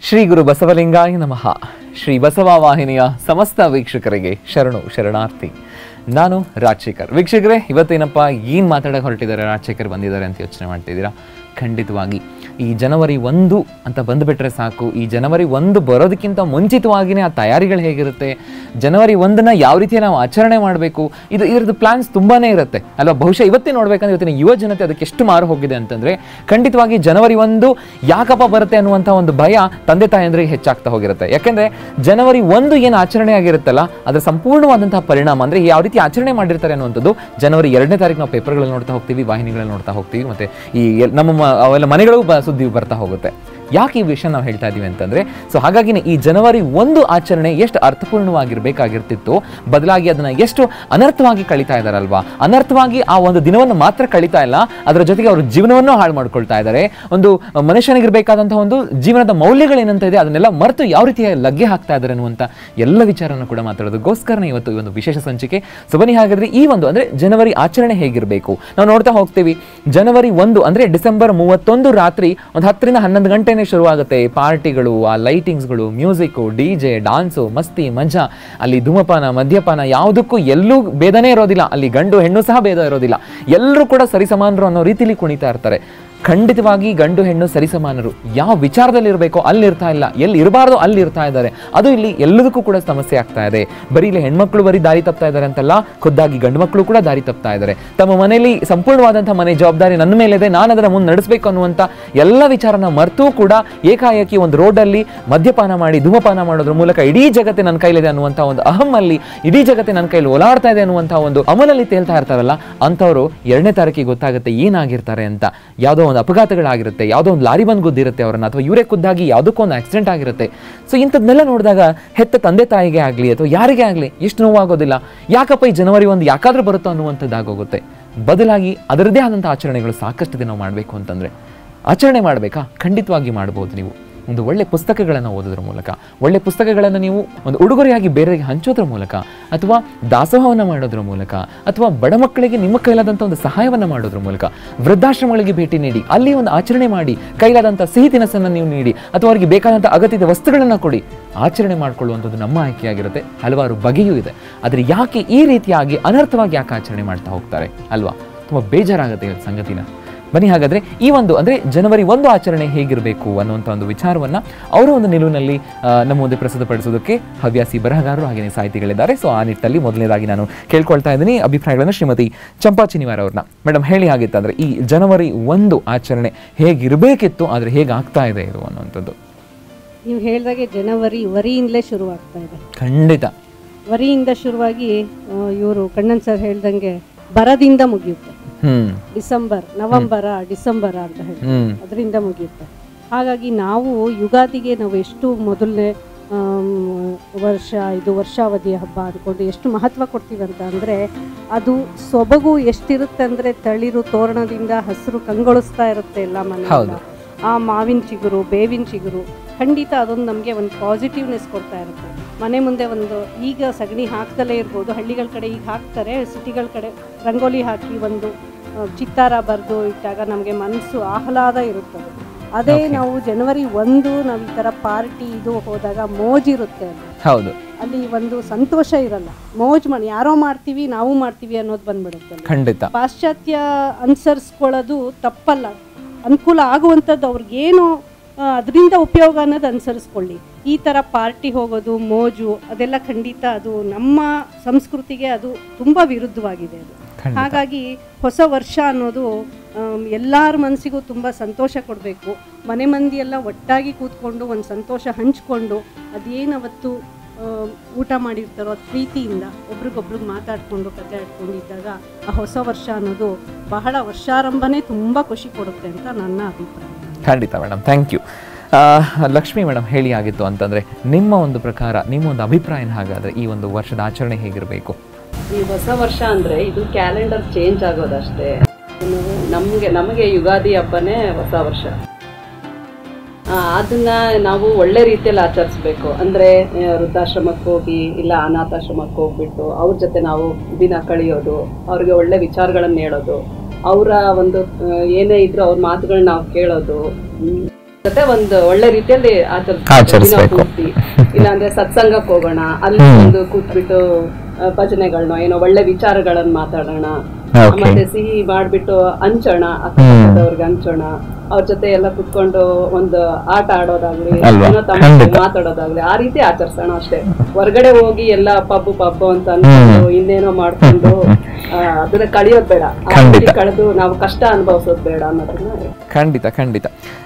ಶ್ರೀ ಗುರು ಬಸವಲಿಂಗಾಯ ನಮಃ ಶ್ರೀ ಬಸವ ವಾಹಿನಿಯ ಸಮಸ್ತ ವೀಕ್ಷಕರಿಗೆ ಶರಣು ಶರಣಾರ್ಥಿ ನಾನು ರಾಜಶೇಖರ್ ವೀಕ್ಷಕರೇ ಇವತ್ತೇನಪ್ಪ ಏನು ಮಾತಾಡಕ್ಕೆ ಹೊರಟಿದ್ದಾರೆ ರಾಜಶೇಖರ್ ಬಂದಿದ್ದಾರೆ ಅಂತ ಯೋಚನೆ ಮಾಡ್ತಿದ್ದೀರಾ ಖಂಡಿತವಾಗಿ ಈ ಜನವರಿ ಒಂದು ಅಂತ ಬಂದುಬಿಟ್ರೆ ಸಾಕು ಈ ಜನವರಿ ಒಂದು ಬರೋದಕ್ಕಿಂತ ಮುಂಚಿತವಾಗಿಯೇ ಆ ತಯಾರಿಗಳು ಹೇಗಿರುತ್ತೆ ಜನವರಿ ಒಂದನ್ನ ಯಾವ ರೀತಿ ನಾವು ಆಚರಣೆ ಮಾಡಬೇಕು ಇದು ಇದ್ರದ್ದು ಪ್ಲಾನ್ಸ್ ತುಂಬಾನೇ ಇರುತ್ತೆ ಅಲ್ವಾ ಬಹುಶಃ ಇವತ್ತೇ ನೋಡ್ಬೇಕಂದ್ರೆ ಇವತ್ತಿನ ಯುವ ಜನತೆ ಅದಕ್ಕೆ ಎಷ್ಟು ಮಾರು ಹೋಗಿದೆ ಅಂತಂದ್ರೆ ಖಂಡಿತವಾಗಿ ಜನವರಿ ಒಂದು ಯಾಕಪ್ಪ ಬರುತ್ತೆ ಅನ್ನುವಂಥ ಒಂದು ಭಯ ತಂದೆ ತಾಯಂದ್ರಿಗೆ ಹೆಚ್ಚಾಗ್ತಾ ಹೋಗಿರುತ್ತೆ ಯಾಕೆಂದ್ರೆ ಜನವರಿ ಒಂದು ಏನು ಆಚರಣೆ ಆಗಿರುತ್ತಲ್ಲ ಅದರ ಸಂಪೂರ್ಣವಾದಂತಹ ಪರಿಣಾಮ ಅಂದ್ರೆ ಯಾವ ರೀತಿ ಆಚರಣೆ ಮಾಡಿರ್ತಾರೆ ಅನ್ನುವಂಥದ್ದು ಜನವರಿ ಎರಡನೇ ತಾರೀಕು ನಾವು ಪೇಪರ್ಗಳಲ್ಲಿ ನೋಡ್ತಾ ಹೋಗ್ತೀವಿ ವಾಹಿನಿಗಳಲ್ಲಿ ನೋಡ್ತಾ ಹೋಗ್ತೀವಿ ಮತ್ತೆ ಈ ಎಲ್- ನಮ್ಮ ಮ- ಅವೆಲ್ಲ ಮನೆಗಳು ಬ- ಸುದ್ದಿ ಬರ್ತಾ ಹೋಗುತ್ತೆ ಯಾಕೆ ಈ ವಿಷಯ ನಾವು ಹೇಳ್ತಾ ಇದೀವಿ ಅಂತಂದ್ರೆ ಸೊ ಹಾಗಾಗಿನೇ ಈ ಜನವರಿ ಒಂದು ಆಚರಣೆ ಎಷ್ಟು ಅರ್ಥಪೂರ್ಣವಾಗಿರ್ಬೇಕಾಗಿರ್ತಿತ್ತು ಬದಲಾಗಿ ಅದನ್ನ ಎಷ್ಟು ಅನರ್ಥವಾಗಿ ಕಳೀತಾ ಇದಾರಲ್ವಾ ಅನರ್ಥವಾಗಿ ಆ ಒಂದು ದಿನವನ್ನು ಮಾತ್ರ ಕಳೀತಾ ಇಲ್ಲ ಅದರ ಜೊತೆಗೆ ಅವರು ಜೀವನವನ್ನು ಹಾಳು ಮಾಡ್ಕೊಳ್ತಾ ಇದ್ದಾರೆ ಒಂದು ಮನುಷ್ಯನಿಗಿರ್ಬೇಕಾದಂತಹ ಒಂದು ಜೀವನದ ಮೌಲ್ಯಗಳೇನಂತ ಇದೆ ಅದನ್ನೆಲ್ಲ ಮರೆತು ಯಾವ ರೀತಿಯ ಲಗ್ಗೆ ಹಾಕ್ತಾ ಇದ್ದಾರೆ ಅನ್ನುವಂಥ ಎಲ್ಲ ವಿಚಾರನ ಕೂಡ ಮಾತಾಡೋದಕ್ಕೋಸ್ಕರನೇ ಇವತ್ತು ಈ ಒಂದು ವಿಶೇಷ ಸಂಚಿಕೆ ಸೊ ಬನ್ನಿ ಹಾಗಾದ್ರೆ ಈ ಒಂದು ಅಂದ್ರೆ ಜನವರಿ ಆಚರಣೆ ಹೇಗಿರಬೇಕು ನಾವು ನೋಡ್ತಾ ಹೋಗ್ತೀವಿ ಜನವರಿ ಒಂದು ಅಂದ್ರೆ ಡಿಸೆಂಬರ್ ಮೂವತ್ತೊಂದು ರಾತ್ರಿ ಒಂದು ಹತ್ತರಿಂದ ಹನ್ನೊಂದು ಗಂಟೆನೇ ಶುರುವಾಗುತ್ತೆ ಪಾರ್ಟಿಗಳು ಆ ಲೈಟಿಂಗ್ಸ್ಗಳು ಮ್ಯೂಸಿಕ್ಕು ಡಿ ಜೆ ಡಾನ್ಸು ಮಸ್ತಿ ಮಜಾ ಅಲ್ಲಿ ಧೂಮಪಾನ ಮದ್ಯಪಾನ ಯಾವುದಕ್ಕೂ ಎಲ್ಲೂ ಭೇದನೇ ಇರೋದಿಲ್ಲ ಅಲ್ಲಿ ಗಂಡು ಹೆಣ್ಣು ಸಹ ಭೇದ ಇರೋದಿಲ್ಲ ಎಲ್ಲರೂ ಕೂಡ ಸರಿಸಮಾನರು ಅನ್ನೋ ರೀತಿಲಿ ಕುಣಿತಾ ಇರ್ತಾರೆ ಖಂಡಿತವಾಗಿ ಗಂಡು ಹೆಣ್ಣು ಸರಿಸಮಾನರು ಯಾವ ವಿಚಾರದಲ್ಲಿ ಇರಬೇಕೋ ಅಲ್ಲಿ ಇರ್ತಾ ಇಲ್ಲ ಎಲ್ಲಿ ಇರಬಾರ್ದು ಅಲ್ಲಿ ಇರ್ತಾ ಇದ್ದಾರೆ ಅದು ಇಲ್ಲಿ ಎಲ್ಲದಕ್ಕೂ ಕೂಡ ಸಮಸ್ಯೆ ಆಗ್ತಾ ಇದೆ ಬರೀ ಇಲ್ಲಿ ಹೆಣ್ಮಕ್ಳು ಬರೀ ದಾರಿ ತಪ್ತಾ ಇದ್ದಾರೆ ಅಂತಲ್ಲ ಖುದ್ದಾಗಿ ಗಂಡು ಮಕ್ಕಳು ಕೂಡ ದಾರಿ ತಪ್ತಾ ಇದ್ದಾರೆ ತಮ್ಮ ಮನೆಯಲ್ಲಿ ಸಂಪೂರ್ಣವಾದಂತಹ ಮನೆ ಜವಾಬ್ದಾರಿ ನನ್ನ ಮೇಲಿದೆ ನಾನು ಅದರ ಮುಂದೆ ನಡೆಸಬೇಕು ಅನ್ನುವಂಥ ಎಲ್ಲ ವಿಚಾರನ ಮರೆತೂ ಕೂಡ ಏಕಾಏಕಿ ಒಂದು ರೋಡಲ್ಲಿ ಮದ್ಯಪಾನ ಮಾಡಿ ಧೂಮಪಾನ ಮಾಡೋದ್ರ ಮೂಲಕ ಇಡೀ ಜಗತ್ತೇ ನನ್ನ ಕೈಲಿದೆ ಅನ್ನುವಂಥ ಒಂದು ಅಹಮ್ಮಲ್ಲಿ ಇಡೀ ಜಗತ್ತೇ ನನ್ನ ಕೈಲಿ ಓಲಾಡ್ತಾ ಇದೆ ಅನ್ನುವಂಥ ಒಂದು ಅಮಲಲ್ಲಿ ತೇಲ್ತಾ ಇರ್ತಾರಲ್ಲ ಅಂಥವ್ರು ಎರಡನೇ ತಾರೀಕಿಗೆ ಗೊತ್ತಾಗುತ್ತೆ ಏನಾಗಿರ್ತಾರೆ ಅಂತ ಯಾವುದೋ ಒಂದು ಅಪಘಾತಗಳಾಗಿರುತ್ತೆ ಯಾವುದೋ ಒಂದು ಲಾರಿ ಬಂದು ಗುದ್ದಿರುತ್ತೆ ಅವರನ್ನ ಅಥವಾ ಇವರೇ ಖುದ್ದಾಗಿ ಯಾವುದಕ್ಕೋ ಒಂದು ಆಕ್ಸಿಡೆಂಟ್ ಆಗಿರುತ್ತೆ ಸೊ ಇಂಥದ್ದನ್ನೆಲ್ಲ ನೋಡಿದಾಗ ಹೆತ್ತ ತಂದೆ ತಾಯಿಗೆ ಆಗಲಿ ಅಥವಾ ಯಾರಿಗೇ ಆಗಲಿ ಎಷ್ಟು ನೋವಾಗೋದಿಲ್ಲ ಯಾಕಪ್ಪ ಈ ಜನವರಿ ಒಂದು ಯಾಕಾದ್ರೂ ಬರುತ್ತೋ ಅನ್ನುವಂಥದ್ದಾಗೋಗುತ್ತೆ ಬದಲಾಗಿ ಅದರದ್ದೇ ಆದಂಥ ಆಚರಣೆಗಳು ಸಾಕಷ್ಟು ದಿನ ಮಾಡಬೇಕು ಅಂತಂದರೆ ಆಚರಣೆ ಮಾಡಬೇಕಾ ಖಂಡಿತವಾಗಿ ಮಾಡ್ಬೋದು ನೀವು ಒಂದು ಒಳ್ಳೆ ಪುಸ್ತಕಗಳನ್ನು ಓದೋದ್ರ ಮೂಲಕ ಒಳ್ಳೆ ಪುಸ್ತಕಗಳನ್ನು ನೀವು ಒಂದು ಉಡುಗೊರೆಯಾಗಿ ಬೇರೆಯವರಿಗೆ ಹಂಚೋದ್ರ ಮೂಲಕ ಅಥವಾ ದಾಸೋಹವನ್ನು ಮಾಡೋದ್ರ ಮೂಲಕ ಅಥವಾ ಬಡ ಮಕ್ಕಳಿಗೆ ನಿಮ್ಮ ಕೈಲಾದಂಥ ಒಂದು ಸಹಾಯವನ್ನು ಮಾಡೋದ್ರ ಮೂಲಕ ವೃದ್ಧಾಶ್ರಮಗಳಿಗೆ ಭೇಟಿ ನೀಡಿ ಅಲ್ಲಿ ಒಂದು ಆಚರಣೆ ಮಾಡಿ ಕೈಲಾದಂಥ ಸಿಹಿ ತಿನಸನ್ನು ನೀವು ನೀಡಿ ಅಥವಾ ಅವರಿಗೆ ಬೇಕಾದಂಥ ಅಗತ್ಯದ ವಸ್ತುಗಳನ್ನು ಕೊಡಿ ಆಚರಣೆ ಮಾಡಿಕೊಳ್ಳುವಂಥದ್ದು ನಮ್ಮ ಆಯ್ಕೆಯಾಗಿರುತ್ತೆ ಹಲವಾರು ಬಗೆಯೂ ಇದೆ ಆದರೆ ಯಾಕೆ ಈ ರೀತಿಯಾಗಿ ಅನರ್ಥವಾಗಿ ಯಾಕೆ ಆಚರಣೆ ಮಾಡ್ತಾ ಹೋಗ್ತಾರೆ ಅಲ್ವಾ ತುಂಬ ಬೇಜಾರಾಗುತ್ತೆ ಈ ಸಂಗತಿನ ಬನ್ನಿ ಹಾಗಾದ್ರೆ ಈ ಒಂದು ಅಂದ್ರೆ ಜನವರಿ ಒಂದು ಆಚರಣೆ ಹೇಗಿರಬೇಕು ಅನ್ನುವಂಥ ಒಂದು ವಿಚಾರವನ್ನ ಅವರ ಒಂದು ನಿಲುವಿನಲ್ಲಿ ಆ, ನಮ್ಮ ಮುಂದೆ ಪ್ರಸ್ತುತಪಡಿಸೋದಕ್ಕೆ ಹವ್ಯಾಸಿ ಬರಹಗಾರರು ಹಾಗೆಯೇ ಸಾಹಿತಿಗಳಿದ್ದಾರೆ ಸೊ ಆ ನಿಟ್ಟಲ್ಲಿ ಮೊದಲನೇದಾಗಿ ನಾನು ಕೇಳ್ಕೊಳ್ತಾ ಇದ್ದೀನಿ ಅಭಿಪ್ರಾಯಗಳನ್ನು ಶ್ರೀಮತಿ ಚಂಪಾ ಚಿನಿವಾರ್ ಅವ್ರನ್ನ ಮೇಡಮ್ ಹೇಳಿ ಆಗಿತ್ತಂದ್ರೆ ಈ ಜನವರಿ ಒಂದು ಆಚರಣೆ ಹೇಗಿರಬೇಕಿತ್ತು ಆದರೆ ಹೇಗಾಗ್ತಾ ಇದೆ ಇದು ಅನ್ನುವಂಥದ್ದು ನೀವು ಹೇಳಿದಾಗೆ ಜನವರಿ ವರಿಯಿಂದಲೇ ಶುರುವಾಗ್ತಾ ಇದೆ ಖಂಡಿತ ವರಿಯಿಂದ ಶುರುವಾಗಿ ಇವರು ಕಣ್ಣನ್ ಸರ್ ಹೇಳ್ದಂಗೆ ಬರದಿಂದ ಮುಗಿಯುತ್ತೆ ಹ್ಮ್ ಡಿಸೆಂಬರ್ ನವೆಂಬರ ಡಿಸೆಂಬರ ಅಂತ ಹೇಳಿ ಹ್ಮ್ ಅದರಿಂದ ಮುಗಿಯುತ್ತೆ ಹಾಗಾಗಿ ನಾವು ಯುಗಾದಿಗೆ ನಾವು ಎಷ್ಟು ಮೊದಲನೇ ವರ್ಷ ಇದು ವರ್ಷಾವಧಿ ಹಬ್ಬ ಅಂದ್ಕೊಂಡು ಎಷ್ಟು ಮಹತ್ವ ಕೊಡ್ತೀವಿ ಅಂತ ಅಂದರೆ ಅದು ಸೊಬಗು ಎಷ್ಟಿರುತ್ತೆ ಅಂದರೆ ತಳಿರು ತೋರಣದಿಂದ ಹಸಿರು ಕಂಗೊಳಿಸ್ತಾ ಇರುತ್ತೆ ಎಲ್ಲ ಮನೆ ಹೌದು. ಆ ಮಾವಿನ ಚಿಗುರು ಬೇವಿನ ಚಿಗುರು ಖಂಡಿತ ಅದೊಂದು ನಮಗೆ ಒಂದು ಪಾಸಿಟಿವ್ನೆಸ್ ಕೊಡ್ತಾ ಇರುತ್ತೆ ಮನೆ ಮುಂದೆ ಒಂದು ಈಗ ಸಗಣಿ ಹಾಕ್ದಲೇ ಇರ್ಬೋದು ಹಳ್ಳಿಗಳ ಕಡೆ ಈಗ ಹಾಕ್ತಾರೆ ಸಿಟಿಗಳ ಕಡೆ ರಂಗೋಲಿ ಹಾಕಿ ಒಂದು ಆ, ಚಿತ್ತಾರ ಬರೆದು ಇಟ್ಟಾಗ ನಮಗೆ ಮನಸ್ಸು ಆಹ್ಲಾದ ಇರುತ್ತದೆ ಅದೇ ನಾವು ಜನವರಿ ಒಂದು ನಾವು ಈ ಥರ ಪಾರ್ಟಿ ಇದು ಹೋದಾಗ ಮೋಜಿರುತ್ತೆ ಅಲ್ಲಿ ಹೌದು ಅಲ್ಲಿ ಒಂದು ಸಂತೋಷ ಇರಲ್ಲ ಮೋಜ್ ಮಾಡಿ ಯಾರೋ ಮಾಡ್ತೀವಿ ನಾವು ಮಾಡ್ತೀವಿ ಅನ್ನೋದು ಬಂದ್ಬಿಡುತ್ತೆ ಅಲ್ಲಿ. ಖಂಡಿತ ಪಾಶ್ಚಾತ್ಯ ಅನುಸರಿಸ್ಕೊಳ್ಳೋದು ತಪ್ಪಲ್ಲ ಅನುಕೂಲ ಆಗುವಂಥದ್ದು ಅವ್ರಿಗೇನು ಅದರಿಂದ ಉಪಯೋಗ ಅನ್ನೋದು ಅನುಸರಿಸ್ಕೊಳ್ಳಿ ಈ ಥರ ಪಾರ್ಟಿ ಹೋಗೋದು ಮೋಜು ಅದೆಲ್ಲ ಖಂಡಿತ ಅದು ನಮ್ಮ ಸಂಸ್ಕೃತಿಗೆ ಅದು ತುಂಬ ವಿರುದ್ಧವಾಗಿದೆ ಅದು ಖಂಡಿತ. ಹಾಗಾಗಿ ಹೊಸ ವರ್ಷ ಅನ್ನೋದು ಎಲ್ಲರ ಮನಸ್ಸಿಗೂ ತುಂಬ ಸಂತೋಷ ಕೊಡಬೇಕು ಮನೆ ಮಂದಿ ಎಲ್ಲ ಒಟ್ಟಾಗಿ ಕೂತ್ಕೊಂಡು ಒಂದು ಸಂತೋಷ ಹಂಚ್ಕೊಂಡು ಅದೇನು ಅವತ್ತು ಆ, ಊಟ ಮಾಡಿರ್ತಾರೋ ಅದು ಪ್ರೀತಿಯಿಂದ ಒಬ್ರಿಗೊಬ್ರಿಗೆ ಮಾತಾಡ್ಕೊಂಡು ಕತೆ ಆಡ್ಕೊಂಡು ಇದ್ದಾಗ ಆ ಹೊಸ ವರ್ಷ ಅನ್ನೋದು ಬಹಳ ವರ್ಷಾರಂಭನೇ ತುಂಬ ಖುಷಿ ಕೊಡುತ್ತೆ ಅಂತ ನನ್ನ ಅಭಿಪ್ರಾಯ ಖಂಡಿತ madam thank you Lakshmi madam ಹೇಳಿ ಆಗಿತ್ತು ಅಂತಂದ್ರೆ ನಿಮ್ಮ ಒಂದು ಪ್ರಕಾರ ನಿಮ್ಮ ಒಂದು ಅಭಿಪ್ರಾಯ ಹಾಗಾದ್ರೆ ಈ ಒಂದು ವರ್ಷದ ಆಚರಣೆ ಹೇಗಿರಬೇಕು ಈ ಹೊಸ ವರ್ಷ ಅಂದ್ರೆ ಇದು ಕ್ಯಾಲೆಂಡರ್ ಚೇಂಜ್ ಆಗೋದಷ್ಟೇ ಇನ್ನು ನಮಗೆ ನಮಗೆ ಯುಗಾದಿ ಹಬ್ಬನೇ ಹೊಸ ವರ್ಷ ಆ, ಅದನ್ನ ನಾವು ಒಳ್ಳೆ ರೀತಿಯಲ್ಲಿ ಆಚರಿಸ್ಬೇಕು ಅಂದ್ರೆ ಆ, ವೃದ್ಧಾಶ್ರಮಕ್ಕೆ ಹೋಗಿ ಇಲ್ಲ ಅನಾಥಾಶ್ರಮಕ್ಕೆ ಹೋಗ್ಬಿಟ್ಟು ಅವ್ರ ಜೊತೆ ನಾವು ದಿನ ಕಳೆಯೋದು ಅವ್ರಿಗೆ ಒಳ್ಳೆ ವಿಚಾರಗಳನ್ನ ಹೇಳೋದು ಅವರ ಒಂದು ಆ, ಏನೇ ಇದ್ರು ಅವ್ರ ಮಾತುಗಳನ್ನ ನಾವು ಕೇಳೋದು ಹ್ಮ್. ಜೊತೆ ಒಂದು ಒಳ್ಳೆ ರೀತಿಯಲ್ಲಿ ಆಚರಿಸ್ಬೇಕು ಆಚರಿಸ್ಬೇಕು. ದಿನ ಪೂರ್ತಿ. ಇಲ್ಲಾಂದ್ರೆ ಸತ್ಸಂಗಕ್ಕೆ ಹೋಗೋಣ ಅಲ್ಲಿ ಒಂದು ಕೂತ್ಬಿಟ್ಟು ಆ, ಭಜನೆಗಳನ್ನ ಏನೋ ಒಳ್ಳೆ ವಿಚಾರಗಳನ್ನ ಮಾತಾಡೋಣ Okay. ಮತ್ತೆ ಸಿಹಿ ಮಾಡ್ಬಿಟ್ಟು ಹಂಚೋಣ ಅಕ್ಕಪಕ್ಕದವ್ರಿಗೆ ಹಂಚೋಣ ಅವ್ರ ಜೊತೆ ಎಲ್ಲ ಕುತ್ಕೊಂಡು ಒಂದು ಆಟ ಆಡೋದಾಗ್ಲಿ ಅಲ್ವಾ? ಏನೋ ತಮ್ಮ ಖಂಡಿತ. ಮಾತಾಡೋದಾಗ್ಲಿ ಆ ರೀತಿ ಆಚರಿಸೋಣ ಅಷ್ಟೇ ಹೊರಗಡೆ ಹೋಗಿ ಎಲ್ಲ ಪಬ್ಬು ಪಬ್ಬು ಅಂತ ಅನ್ಕೊಂಡು ಇನ್ನೇನೋ ಮಾಡ್ಕೊಂಡು ಆ, ಅದನ್ನ ಕಳಿಯೋದ್ ಬೇಡ ಆ ಖಂಡಿತ. ರೀತಿ ಕಳೆದು ನಾವು ಕಷ್ಟ ಅನುಭವಿಸೋದ್ ಬೇಡ ಅನ್ನೋದನ್ನ ಖಂಡಿತ ಖಂಡಿತ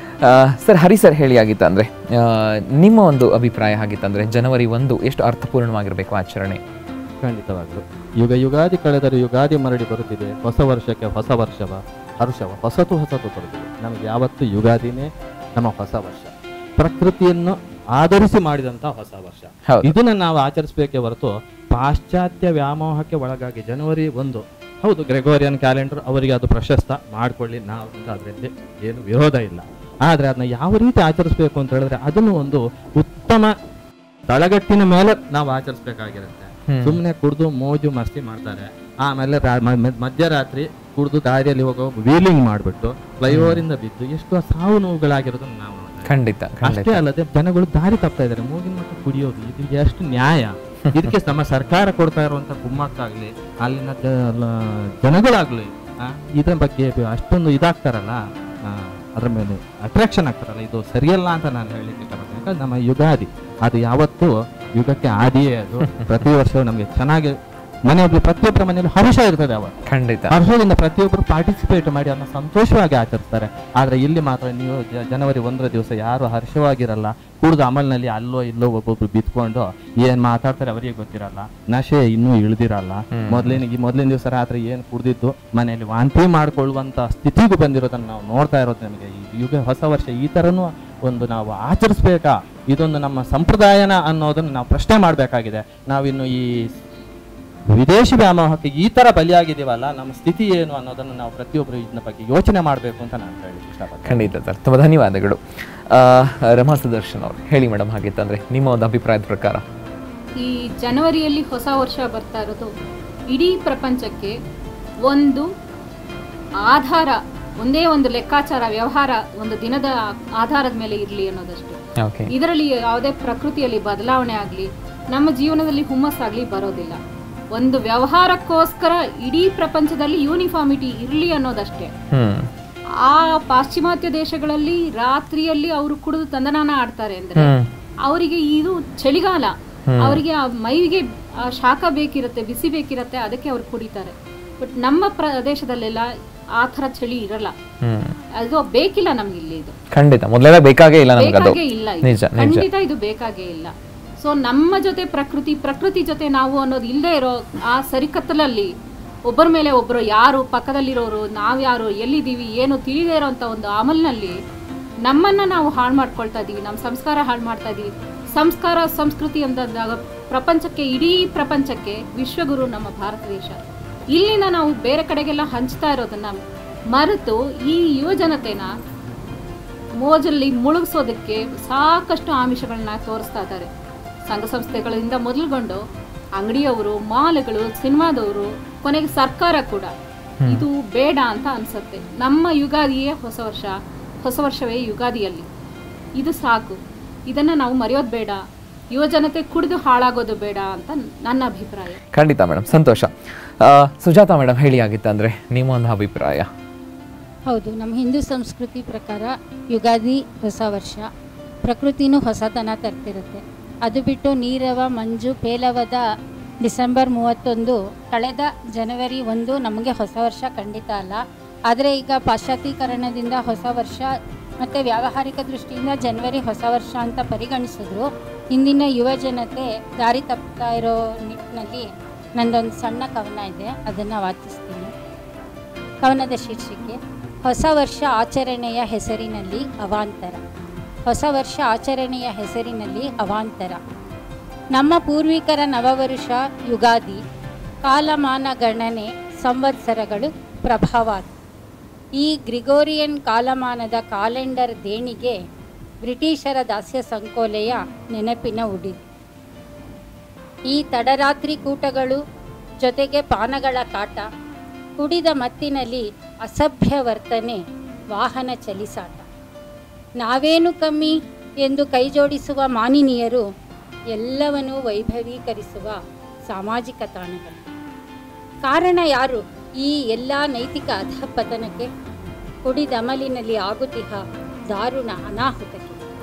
ಸರ್ ಹರಿ ಸರ್ ಹೇಳಿ ಆಗಿತ್ತಂದ್ರೆ ಆ, ನಿಮ್ಮ ಒಂದು ಅಭಿಪ್ರಾಯ ಆಗಿತ್ತಂದ್ರೆ ಜನವರಿ ಒಂದು ಎಷ್ಟು ಅರ್ಥಪೂರ್ಣವಾಗಿರಬೇಕು ಆಚರಣೆ ಖಂಡಿತವಾಗ್ಲು ಯುಗ ಯುಗಾದಿ ಕಳೆದರೆ ಯುಗಾದಿ ಮರಳಿ ಬರುತ್ತಿದೆ ಹೊಸ ವರ್ಷಕ್ಕೆ ಹೊಸ ವರ್ಷವ ಹರ್ಷವ ಹೊಸತು ಹೊಸತು ಬರುತ್ತಿದೆ ನಮಗೆ ಯಾವತ್ತು ಯುಗಾದಿನೇ ನಮ್ಮ ಹೊಸ ವರ್ಷ ಪ್ರಕೃತಿಯನ್ನು ಆಧರಿಸಿ ಮಾಡಿದಂತಹ ಹೊಸ ವರ್ಷ ಹೌದು. ಇದನ್ನ ನಾವು ಆಚರಿಸಬೇಕೇ ಹೊರತು ಪಾಶ್ಚಾತ್ಯ ವ್ಯಾಮೋಹಕ್ಕೆ ಒಳಗಾಗಿ ಜನವರಿ ಒಂದು ಹೌದು ಗ್ರೆಗೋರಿಯನ್ ಕ್ಯಾಲೆಂಡರ್ ಅವರಿಗೆ ಅದು ಪ್ರಶಸ್ತ ಮಾಡ್ಕೊಳ್ಳಿ ನಾವು ಅದರಲ್ಲಿ ಏನು ವಿರೋಧ ಇಲ್ಲ ಆದ್ರೆ ಅದನ್ನ ಯಾವ ರೀತಿ ಆಚರಿಸಬೇಕು ಅಂತ ಹೇಳಿದ್ರೆ ಅದನ್ನು ಒಂದು ಉತ್ತಮ ತಳಗಟ್ಟಿನ ಮೇಲೆ ನಾವು ಆಚರಿಸಬೇಕಾಗಿರುತ್ತೆ ಸುಮ್ಮನೆ ಕುಡ್ದು ಮೋಜು ಮಸ್ತಿ ಮಾಡ್ತಾರೆ ಆಮೇಲೆ ರಾ- ಮ- ಮ- ಮಧ್ಯರಾತ್ರಿ ಕುಡ್ದು ದಾರಿಯಲ್ಲಿ ಹೋಗೋ ವೀಲಿಂಗ್ ಮಾಡ್ಬಿಟ್ಟು ಫ್ಲೈಓವರ್ ಇಂದ ಬಿದ್ದು ಎಷ್ಟು ಸಾವು ನೋವುಗಳಾಗಿರೋದನ್ನ ನಾವು ನೋಡ್ತಾ ಇದ್ದೀವಿ. ಖಂಡಿತ ಖಂಡಿತ ಅಷ್ಟೇ ಅಲ್ಲದೆ ಜನಗಳು ದಾರಿ ತಪ್ತಾ ಇದ್ದಾರೆ ಮೂಗಿನ ಮಟ್ಟ ಕುಡಿಯೋದು ಇದು ಎಷ್ಟು ನ್ಯಾಯ ಇದಕ್ಕೆ ನಮ್ಮ ಸರ್ಕಾರ ಕೊಡ್ತಾ ಇರುವಂತ ಕುಮ್ಮಕ್ಕಾಗ್ಲಿ ಅಲ್ಲಿನ ಜ- ಲ- ಜನಗಳಾಗ್ಲಿ ಆ, ಇದ್ರ ಬಗ್ಗೆ ಅಷ್ಟೊಂದು ಇದಾಗ್ತಾರಲ್ಲ ಆ, ಅದ್ರ ಮೇಲೆ ಅಟ್ರಾಕ್ಷನ್ ಆಗ್ತಾರಲ್ಲ ಇದು ಸರಿಯಲ್ಲ ಅಂತ ನಾನು ಹೇಳಲಿಕ್ಕೆ ಇಷ್ಟಪಡ್ತೀನಿ ಯಾಕಂದ್ರೆ ನಮ್ಮ ಯುಗಾದಿ ಅದು ಯಾವತ್ತು ಯುಗಕ್ಕೆ ಆದಿಯೇ ಅದು ಪ್ರತಿ ವರ್ಷವೂ ನಮಗೆ ಚೆನ್ನಾಗಿ ಮನೆಯಲ್ಲಿ ಪ್ರತಿಯೊಬ್ಬರ ಮನೆಯಲ್ಲಿ ಹರ್ಷ ಇರ್ತದೆ ಅವ ಖಂಡಿತ ಹರ್ಷದಿಂದ ಪ್ರತಿಯೊಬ್ಬರು ಪಾರ್ಟಿಸಿಪೇಟ್ ಮಾಡಿ ಅದನ್ನ ಸಂತೋಷವಾಗಿ ಆಚರಿಸ್ತಾರೆ ಆದ್ರೆ ಇಲ್ಲಿ ಮಾತ್ರ ನೀವು ಜ- ಜನವರಿ ಒಂದರ ದಿವಸ ಯಾರು ಹರ್ಷವಾಗಿರಲ್ಲ ಕುಡ್ದು ಅಮಲ್ನಲ್ಲಿ ಅಲ್ಲೋ ಇಲ್ಲೋ ಒಬ್ಬೊಬ್ರು ಬಿತ್ಕೊಂಡು ಏನ್ ಮಾತಾಡ್ತಾರೆ ಅವರಿಗೆ ಗೊತ್ತಿರಲ್ಲ ನಶೆ ಇನ್ನೂ ಇಳ್ದಿರಲ್ಲ ಮೊದ್ಲಿನ ಈ ಮೊದ್ಲಿನ ದಿವಸ ರಾತ್ರಿ ಏನ್ ಕುಡ್ದಿದ್ದು ಮನೆಯಲ್ಲಿ ವಾಂತಿ ಮಾಡ್ಕೊಳ್ಳುವಂತ ಸ್ಥಿತಿಗೂ ಬಂದಿರೋದನ್ನ ನಾವು ನೋಡ್ತಾ ಇರೋದು ನಮಗೆ ಈ ಯುಗ ಹೊಸ ವರ್ಷ ಈ ತರನು ಒಂದು ನಾವು ಆಚರಿಸ್ಬೇಕಾ ಇದೊಂದು ನಮ್ಮ ಸಂಪ್ರದಾಯನ ಅನ್ನೋದನ್ನ ನಾವು ಪ್ರಶ್ನೆ ಮಾಡ್ಬೇಕಾಗಿದೆ ನಾವಿನ್ನು ಈ ವಿದೇಶಿ ವ್ಯಾಮೋಹಕ್ಕೆ ಈ ತರ ಬಲಿಯಾಗಿದ್ದೀವಲ್ಲ ನಮ್ಮ ಸ್ಥಿತಿ ಏನು ಅನ್ನೋದನ್ನು ನಾವು ಪ್ರತಿಯೊಬ್ಬರು ಇದನ್ನ ಬಗ್ಗೆ ಯೋಚನೆ ಮಾಡಬೇಕು ಅಂತ ನಾನು ಹೇಳಲಿಕ್ಕೆ ಇಷ್ಟಪಡ್ತೀನಿ ಖಂಡಿತ ಸರ್ ತುಂಬ ಧನ್ಯವಾದಗಳು ಆ, ರಮಾ ಸುದರ್ಶನ್ ಅವರು ಹೇಳಿ ಮೇಡಮ್ ಹಾಗಿತ್ತಂದ್ರೆ ನಿಮ್ಮ ಒಂದು ಅಭಿಪ್ರಾಯದ ಪ್ರಕಾರ ಈ ಜನವರಿಯಲ್ಲಿ ಹೊಸ ವರ್ಷ ಬರ್ತಾ ಇರೋದು ಇಡೀ ಪ್ರಪಂಚಕ್ಕೆ ಒಂದು ಆಧಾರ ಒಂದೇ ಒಂದು ಲೆಕ್ಕಾಚಾರ ವ್ಯವಹಾರ ಒಂದು ದಿನದ ಆಧಾರದ ಮೇಲೆ ಇರಲಿ ಅನ್ನೋದಷ್ಟೇ ಓಕೆ ಇದರಲ್ಲಿ ಯಾವುದೇ ಪ್ರಕೃತಿಯಲ್ಲಿ ಬದಲಾವಣೆ ಆಗಲಿ ನಮ್ಮ ಜೀವನದಲ್ಲಿ ಹುಮ್ಮಸ್ಸಾಗಲಿ ಬರೋದಿಲ್ಲ ಒಂದು ವ್ಯವಹಾರಕ್ಕೋಸ್ಕರ ಇಡೀ ಪ್ರಪಂಚದಲ್ಲಿ ಯೂನಿಫಾರ್ಮಿಟಿ ಇರಲಿ ಅನ್ನೋದಷ್ಟೇ ಹ್ಮ್ ಆ ಪಾಶ್ಚಿಮಾತ್ಯ ದೇಶಗಳಲ್ಲಿ ರಾತ್ರಿಯಲ್ಲಿ ಅವರು ಕುಡಿದು ತಂದನಾನ ಆಡ್ತಾರೆ ಅಂದ್ರೆ ಹ್ಮ್ ಅವರಿಗೆ ಇದು ಚಳಿಗಾಲ ಅವರಿಗೆ ಆ ಮೈಗೆ ಆ ಶಾಖ ಬೇಕಿರುತ್ತೆ ಬಿಸಿ ಬೇಕಿರುತ್ತೆ ಅದಕ್ಕೆ ಅವ್ರು ಕುಡಿತಾರೆ ಬಟ್ ನಮ್ಮ ಪ್ರದೇಶದಲ್ಲೆಲ್ಲ ಆ ಥರ ಚಳಿ ಇರಲ್ಲ ಹ್ಮ್ ಅದು ಬೇಕಿಲ್ಲ ನಮ್ಗೆ ಇಲ್ಲಿ ಇದು ಖಂಡಿತ ಮೊದಲೆಲ್ಲ ಬೇಕಾಗೇ ಇಲ್ಲ ನಮ್ಗೆ ಅದು ಬೇಕಾಗೇ ಇಲ್ಲ ಇದು. ನಿಜ ನಿಜ ಖಂಡಿತ ಇದು ಬೇಕಾಗೇ ಇಲ್ಲ ಸೊ ನಮ್ಮ ಜೊತೆ ಪ್ರಕೃತಿ ಪ್ರಕೃತಿ ಜೊತೆ ನಾವು ಅನ್ನೋದು ಇಲ್ಲದೆ ಇರೋ ಆ ಸರಿಕತ್ತಲಲ್ಲಿ ಒಬ್ಬರ ಮೇಲೆ ಒಬ್ಬರು ಯಾರು ಪಕ್ಕದಲ್ಲಿರೋರು ನಾವ್ಯಾರು ಎಲ್ಲಿದ್ದೀವಿ ಏನು ತಿಳಿದೇ ಇರೋಂಥ ಒಂದು ಅಮಲ್ನಲ್ಲಿ ನಮ್ಮನ್ನ ನಾವು ಹಾಳು ಮಾಡ್ಕೊಳ್ತಾ ಇದ್ದೀವಿ ನಮ್ಮ ಸಂಸ್ಕಾರ ಹಾಳು ಮಾಡ್ತಾ ಇದ್ದೀವಿ ಸಂಸ್ಕಾರ ಸಂಸ್ಕೃತಿ ಅಂತಂದಾಗ ಪ್ರಪಂಚಕ್ಕೆ ಇಡೀ ಪ್ರಪಂಚಕ್ಕೆ ವಿಶ್ವಗುರು ನಮ್ಮ ಭಾರತ ದೇಶ ಇಲ್ಲಿಂದ ನಾವು ಬೇರೆ ಕಡೆಗೆಲ್ಲ ಹಂಚ್ತಾ ಇರೋದನ್ನ ಮರೆತು ಈ ಯುವ ಜನತೆನ ಮೋಜಲ್ಲಿ ಮುಳುಗಿಸೋದಕ್ಕೆ ಸಾಕಷ್ಟು ಆಮಿಷಗಳನ್ನ ತೋರಿಸ್ತಾ ಇದ್ದಾರೆ ಸಂಘ ಸಂಸ್ಥೆಗಳಿಂದ ಮೊದಲುಗೊಂಡು ಅಂಗಡಿಯವರು ಮಾಲ್ಗಳು ಸಿನಿಮಾದವರು ಕೊನೆಗೆ ಸರ್ಕಾರ ಕೂಡ ಇದು ಬೇಡ ಅಂತ ಅನ್ಸುತ್ತೆ ನಮ್ಮ ಯುಗಾದಿಯೇ ಹೊಸ ವರ್ಷ ಹೊಸ ವರ್ಷವೇ ಯುಗಾದಿಯಲ್ಲಿ ಇದು ಸಾಕು ಇದನ್ನ ನಾವು ಮರೆಯೋದು ಬೇಡ ಯುವ ಜನತೆ ಕುಡಿದು ಹಾಳಾಗೋದು ಬೇಡ ಅಂತ ನನ್ನ ಅಭಿಪ್ರಾಯ ಖಂಡಿತ ಮೇಡಮ್ ಸಂತೋಷ ಆ, ಸುಜಾತ ಮೇಡಮ್ ಹೇಳಿ ಆಗಿತ್ತಂದ್ರೆ ನಿಮ್ಮ ಒಂದು ಅಭಿಪ್ರಾಯ ಹೌದು ನಮ್ಮ ಹಿಂದೂ ಸಂಸ್ಕೃತಿ ಪ್ರಕಾರ ಯುಗಾದಿ ಹೊಸ ವರ್ಷ ಪ್ರಕೃತಿನೂ ಹೊಸತನ ತರ್ತಿರುತ್ತೆ ಅದು ಬಿಟ್ಟು ನೀರವ ಮಂಜು ಪೇಲವದ ಡಿಸೆಂಬರ್ ಮೂವತ್ತೊಂದು ಕಳೆದ ಜನವರಿ ಒಂದು ನಮಗೆ ಹೊಸ ವರ್ಷ ಖಂಡಿತ ಅಲ್ಲ ಆದರೆ ಈಗ ಪಾಶ್ಚಾತ್ಯೀಕರಣದಿಂದ ಹೊಸ ವರ್ಷ ಮತ್ತು ವ್ಯಾವಹಾರಿಕ ದೃಷ್ಟಿಯಿಂದ ಜನವರಿ ಹೊಸ ವರ್ಷ ಅಂತ ಪರಿಗಣಿಸಿದ್ರು ಇಂದಿನ ಯುವ ಜನತೆ ದಾರಿ ತಪ್ತಾ ಇರೋ ನಿಟ್ಟಿನಲ್ಲಿ ನಂದೊಂದು ಸಣ್ಣ ಕವನ ಇದೆ ಅದನ್ನು ವಾಚಿಸ್ತೀನಿ ಕವನದ ಶೀರ್ಷಿಕೆ ಹೊಸ ವರ್ಷ ಆಚರಣೆಯ ಹೆಸರಿನಲ್ಲಿ ಅವಾಂತರ ಹೊಸ ವರ್ಷ ಆಚರಣೆಯ ಹೆಸರಿನಲ್ಲಿ ಅವಾಂತರ ನಮ್ಮ ಪೂರ್ವಿಕರ ನವವರುಷ ಯುಗಾದಿ ಕಾಲಮಾನ ಗಣನೆ ಸಂವತ್ಸರಗಳು ಪ್ರಭಾವಾದಿ ಈ ಗ್ರಿಗೋರಿಯನ್ ಕಾಲಮಾನದ ಕಾಲೆಂಡರ್ ದೇಣಿಗೆ ಬ್ರಿಟಿಷರ ದಾಸ್ಯ ಸಂಕೋಲೆಯ ನೆನಪಿನ ಉಡಿ ಈ ತಡರಾತ್ರಿ ಕೂಟಗಳು ಜೊತೆಗೆ ಪಾನಗಳ ಕಾಟ ಕುಡಿದ ಮತ್ತಿನಲ್ಲಿ ಅಸಭ್ಯ ವರ್ತನೆ ವಾಹನ ಚಲಿಸಾಟ ನಾವೇನು ಕಮ್ಮಿ ಎಂದು ಕೈಜೋಡಿಸುವ ಮಾನಿನಿಯರು ಎಲ್ಲವನ್ನೂ ವೈಭವೀಕರಿಸುವ ಸಾಮಾಜಿಕ ತಾಣಗಳು ಕಾರಣ ಯಾರು ಈ ಎಲ್ಲ ನೈತಿಕ ಅಧಪತನಕ್ಕೆ ಕುಡಿದಮಲಿನಲ್ಲಿ ಆಗುತ್ತಿಹ ದಾರುಣ ಅನಾಹುತಕ್ಕೆ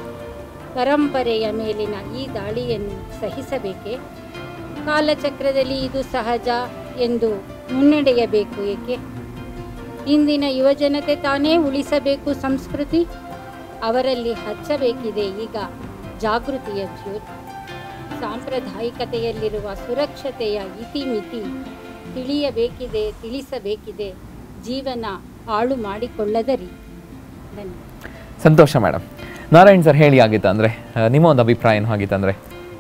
ಪರಂಪರೆಯ ಮೇಲಿನ ಈ ದಾಳಿಯನ್ನು ಸಹಿಸಬೇಕೆ ಕಾಲಚಕ್ರದಲ್ಲಿ ಇದು ಸಹಜ ಎಂದು ಮುನ್ನಡೆಯಬೇಕು ಏಕೆ ಇಂದಿನ ಯುವಜನತೆ ತಾನೇ ಉಳಿಸಬೇಕು ಸಂಸ್ಕೃತಿ ಅವರಲ್ಲಿ ಹಚ್ಚಬೇಕಿದೆ ಈಗ ಜಾಗೃತಿಯ ಜ್ಯೋತಿ ಸಾಂಪ್ರದಾಯಿಕತೆಯಲ್ಲಿರುವ ಸುರಕ್ಷತೆಯ ಇತಿಮಿತಿ ತಿಳಿಯಬೇಕಿದೆ ತಿಳಿಸಬೇಕಿದೆ ಜೀವನ ಹಾಳು ಮಾಡಿಕೊಳ್ಳದರಿ ಧನ್ಯವಾದ ಸಂತೋಷ ಮೇಡಮ್ ನಾರಾಯಣ್ ಸರ್ ಹೇಳಿ ಆಗಿತ್ತಂದ್ರೆ ಆ, ನಿಮ್ಮ ಒಂದು ಅಭಿಪ್ರಾಯ ಏನು ಆಗಿತ್ತಂದ್ರೆ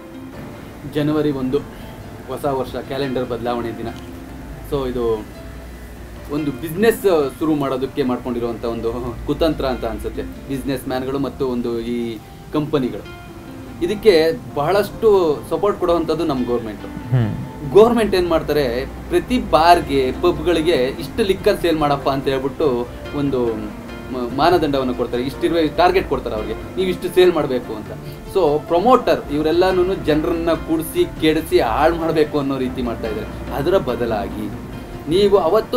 ಜನವರಿ ಒಂದು ಹೊಸ ವರ್ಷ ಕ್ಯಾಲೆಂಡರ್ ಬದಲಾವಣೆ ದಿನ ಸೊ ಇದು ಒಂದು ಬಿಸ್ನೆಸ್ ಶುರು ಮಾಡೋದಕ್ಕೆ ಮಾಡ್ಕೊಂಡಿರುವಂಥ ಒಂದು ಕುತಂತ್ರ ಅಂತ ಅನ್ಸುತ್ತೆ ಬಿಸ್ನೆಸ್ ಮ್ಯಾನ್ಗಳು ಮತ್ತು ಒಂದು ಈ ಕಂಪನಿಗಳು ಇದಕ್ಕೆ ಬಹಳಷ್ಟು ಸಪೋರ್ಟ್ ಕೊಡುವಂಥದ್ದು ನಮ್ಮ ಗೌರ್ಮೆಂಟು ಹ್ಮ್ ಗೌರ್ಮೆಂಟ್ ಏನು ಮಾಡ್ತಾರೆ ಪ್ರತಿ ಬಾರ್ಗೆ ಪಬ್ಗಳಿಗೆ ಇಷ್ಟು ಲಿಕ್ಕರ್ ಸೇಲ್ ಮಾಡಪ್ಪ ಅಂತ ಹೇಳ್ಬಿಟ್ಟು ಒಂದು ಮ- ಮಾನದಂಡವನ್ನು ಕೊಡ್ತಾರೆ ಇಷ್ಟಿರುವ ಟಾರ್ಗೆಟ್ ಕೊಡ್ತಾರೆ ಅವ್ರಿಗೆ ನೀವು ಇಷ್ಟು ಸೇಲ್ ಮಾಡಬೇಕು ಅಂತ ಸೊ ಪ್ರಮೋಟರ್ ಇವರೆಲ್ಲನೂ ಜನರನ್ನ ಕೂಡಿಸಿ ಕೆಡಿಸಿ ಹಾಳು ಮಾಡಬೇಕು ಅನ್ನೋ ರೀತಿ ಮಾಡ್ತಾ ಇದ್ದಾರೆ ಅದರ ಬದಲಾಗಿ ನೀವು ಅವತ್ತು